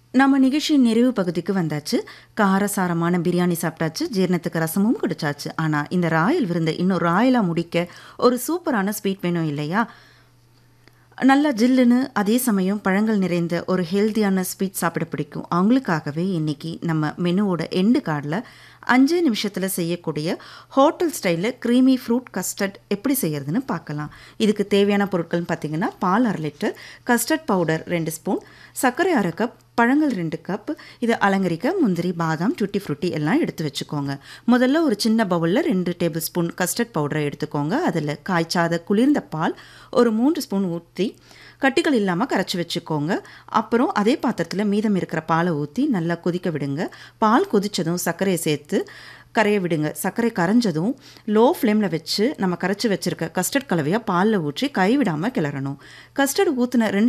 நம்ம நிகழ்ச்சியின் நிறைவு பகுதிக்கு வந்தாச்சு காரசாரமான பிரியாணி சாப்பிட்டாச்சு ஜீரணத்துக்கு ரசமும் குடிச்சாச்சு ஆனால் இந்த ராயல் விருந்தை இன்னும் ராயலாக முடிக்க ஒரு சூப்பரான ஸ்வீட் வேணும் இல்லையா நல்லா ஜில்லுன்னு அதே சமயம் பழங்கள் நிறைந்த ஒரு ஹெல்த்தியான ஸ்வீட் சாப்பிட பிடிக்கும் அவங்களுக்காகவே இன்னைக்கு நம்ம மெனுவோட எண்டு கார்டில் அஞ்சு நிமிஷத்தில் செய்யக்கூடிய ஹோட்டல் ஸ்டைலில் க்ரீமி ஃப்ரூட் கஸ்டர்ட் எப்படி செய்யறதுன்னு பார்க்கலாம் இதுக்கு தேவையான பொருட்கள்னு பார்த்தீங்கன்னா பால் அரை லிட்டர் கஸ்டர்ட் பவுடர் ரெண்டு ஸ்பூன் சர்க்கரை அரை கப் பழங்கள் ரெண்டு கப் இதை அலங்கரிக்க முந்திரி பாதாம் டுட்டி ஃப்ரூட்டி எல்லாம் எடுத்து வச்சுக்கோங்க முதல்ல ஒரு சின்ன பவுலில் ரெண்டு டேபிள் ஸ்பூன் கஸ்டர்ட் பவுடரை எடுத்துக்கோங்க அதில் காய்ச்சாத குளிர்ந்த பால் ஒரு மூன்று ஸ்பூன் ஊற்றி கட்டிகள் இல்லாமல் கரைச்சி வச்சுக்கோங்க அப்புறம் அதே பாத்திரத்தில் மீதம் இருக்கிற பாலை ஊற்றி நல்லா கொதிக்க விடுங்க பால் கொதித்ததும் சர்க்கரையை சேர்த்து கரைய விடுங்க சர்க்கரை கரைஞ்சதும் லோ ஃப்ளேமில் வச்சு நம்ம கரைச்சி வச்சுருக்க கஸ்டர்ட் கலவையாக பாலில் ஊற்றி கைவிடாமல் கிளறணும் கஸ்டர்ட் ஊற்றின ரெண்டு